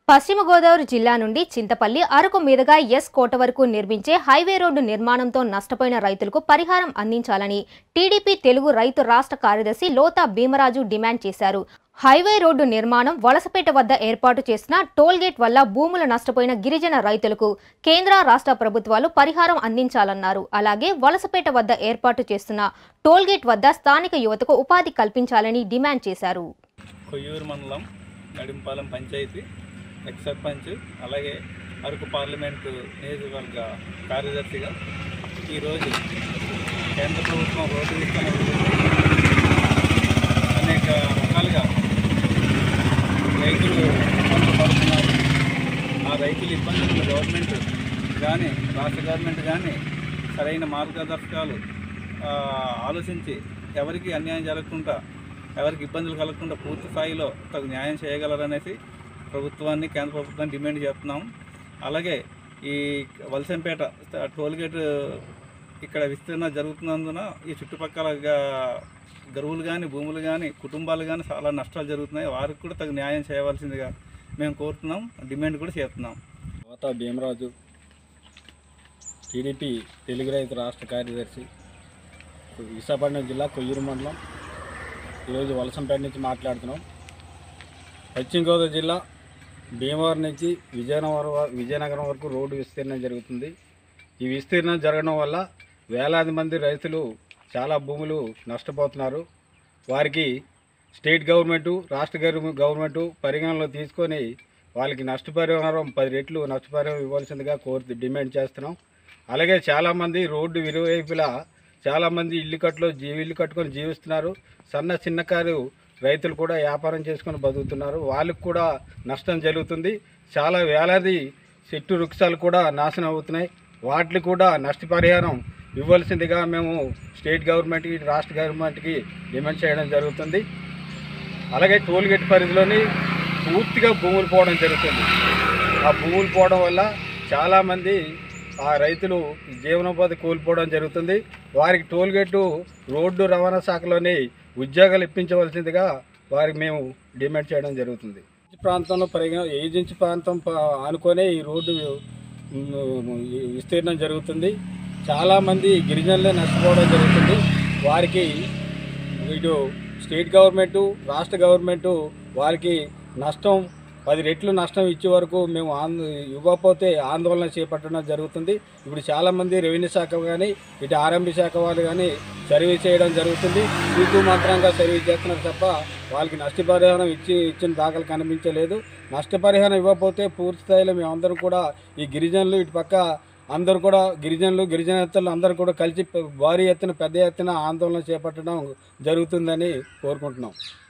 పశ్చిమ గోదావరి జిల్లా నుండి చింతపల్లి అరకు మీదుగా ఎస్ కోట వరకు నిర్మించే హైవే రోడ్డు నిర్మాణంతో నష్టపోయిన రైతులకు పరిహారం అందించాలని టీడీపీ తెలుగు రైతు రాష్ట్ర కార్యదర్శి లోతా భీమరాజు డిమాండ్ చేశారు హైవే రోడ్డు నిర్మాణం వలసపేట వద్ద ఏర్పాటు చేసిన టోల్గేట్ వల్ల భూములు నష్టపోయిన గిరిజన రైతులకు కేంద్ర రాష్ట్ర ప్రభుత్వాలు పరిహారం అందించాలన్నారు అలాగే వలసపేట వద్ద ఏర్పాటు చేస్తున్న టోల్గేట్ వద్ద స్థానిక యువతకు ఉపాధి కల్పించాలని డిమాండ్ చేశారు కొయ్యూరు మండలం నడింపాలెం పంచాయతీ ఎక్స్ సర్పంచ్ అలాగే అరకు పార్లమెంటు నియోజకవర్గ కార్యదర్శిగా ఈరోజు కేంద్ర ప్రభుత్వం రోడ్డు విస్తరణ గురించి అనేక రకాలుగా రైతులు ఇబ్బందులు పడుతున్నారు ఆ రైతుల ఇబ్బందులు గవర్నమెంట్ కానీ రాష్ట్ర గవర్నమెంట్ కానీ సరైన మార్గదర్శకాలు ఆ, ఆలోచించి ఎవరికి అన్యాయం జరగకుండా ఎవరికి ఇబ్బందులు కలగకుండా పూర్తి స్థాయిలో తగు న్యాయం చేయగలరనేసి ప్రభుత్వాన్ని కేంద్ర ప్రభుత్వాన్ని డిమాండ్ చేస్తున్నాం అలాగే ఈ వలసంపేట టోల్గేట్ ఇక్కడ విస్తరణ జరుగుతున్నందున ఈ చుట్టుపక్కల గా- గరువులు కానీ భూములు కానీ కుటుంబాలు కానీ చాలా నష్టాలు జరుగుతున్నాయి వారికి కూడా తగు న్యాయం చేయవలసిందిగా మేము కోరుతున్నాం డిమాండ్ కూడా చేస్తున్నాం కోత భీమరాజు టీడీపీ తెలుగు రైతు రాష్ట్ర కార్యదర్శి విశాఖపట్నం జిల్లా కొయ్యూరు మండలం ఈరోజు వలసంపేట నుంచి మాట్లాడుతున్నాం పశ్చిమ గోదావరి జిల్లా భీమవరం నుంచి విజయనగరం వ- విజయనగరం వరకు రోడ్డు విస్తీర్ణం జరుగుతుంది ఈ విస్తీర్ణం జరగడం వల్ల వేలాది మంది రైతులు చాలా భూములు నష్టపోతున్నారు వారికి స్టేట్ గవర్నమెంటు రాష్ట్ర గవర్న- గవర్నమెంటు పరిగణనలో తీసుకొని వాళ్ళకి నష్టపరిహారం పది రెట్లు నష్టపరిహారం ఇవ్వాల్సిందిగా కోరి డిమాండ్ చేస్తున్నాం అలాగే చాలామంది రోడ్డు ఇరువైపులా చాలామంది ఇల్లు కట్టులో జీ ఇల్లు కట్టుకొని జీవిస్తున్నారు సన్న చిన్నకారు రైతులు కూడా వ్యాపారం చేసుకొని బతుకుతున్నారు వాళ్ళకు కూడా నష్టం జరుగుతుంది చాలా వేలాది చెట్టు వృక్షాలు కూడా నాశనం అవుతున్నాయి వాటికి కూడా నష్టపరిహారం ఇవ్వాల్సిందిగా మేము స్టేట్ గవర్నమెంట్కి రాష్ట్ర గవర్నమెంట్కి డిమాండ్ చేయడం జరుగుతుంది అలాగే టోల్గేట్ పరిధిలోని పూర్తిగా భూములు పోవడం జరుగుతుంది ఆ భూములు పోవడం వల్ల చాలామంది ఆ రైతులు జీవనోపాధి కోల్పోవడం జరుగుతుంది వారికి టోల్గేటు రోడ్డు రవాణా శాఖలోని ఉద్యోగాలు ఇప్పించవలసిందిగా వారికి మేము డిమాండ్ చేయడం జరుగుతుంది ఈ ప్రాంతంలో పరిగణ ఏజెన్సీ ప్రాంతం ప- ఆనుకొనే ఈ రోడ్డు ఉమ్, ఈ విస్తీర్ణం జరుగుతుంది చాలామంది గిరిజనులే నష్టపోవడం జరుగుతుంది వారికి ఇటు స్టేట్ గవర్నమెంటు రాష్ట్ర గవర్నమెంటు వారికి నష్టం పది రెట్లు నష్టం ఇచ్చే వరకు మేము ఆంద ఇవ్వకపోతే ఆందోళన చేపట్టడం జరుగుతుంది ఇప్పుడు చాలామంది రెవెన్యూ శాఖ కానీ ఇటు ఆర్ఎంబీ శాఖ వాళ్ళు కానీ సర్వీస్ చేయడం జరుగుతుంది సీతు మాత్రంగా సర్వీస్ చేస్తున్నారు తప్ప వాళ్ళకి నష్టపరిహారం ఇచ్చి ఇచ్చిన దాఖలు కనిపించలేదు నష్టపరిహారం ఇవ్వకపోతే పూర్తి స్థాయిలో మేమందరం కూడా ఈ గిరిజనులు ఇటు పక్క అందరూ కూడా గిరిజనులు గిరిజనేతలు అందరూ కూడా కలిసి భారీ ఎత్తున పెద్ద ఎత్తున ఆందోళన చేపట్టడం జరుగుతుందని కోరుకుంటున్నాం